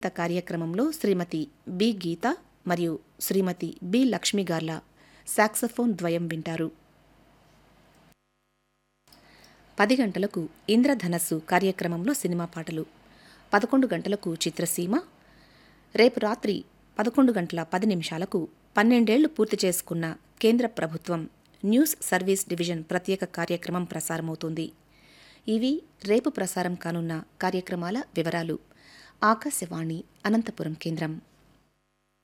త కార్యక్రమంలో శ్రీమతి బి గీత మరియు శ్రీమతి బి లక్ష్మి గార్ల సాక్సఫోన్ ద్వయం వింటారు పది గంటలకు ఇంద్రధనస్సు కార్యక్రమంలో సినిమా పాటలు పదకొండు గంటలకు చిత్రసీమ రేపు రాత్రి పదకొండు గంటల పది నిమిషాలకు పన్నెండేళ్లు పూర్తి చేసుకున్న కేంద్ర ప్రభుత్వం న్యూస్ సర్వీస్ డివిజన్ ప్రత్యేక కార్యక్రమం ప్రసారమవుతుంది ఇవి రేపు ప్రసారం కానున్న కార్యక్రమాల వివరాలు ఆకాశవాణి అనంతపురం కేంద్రం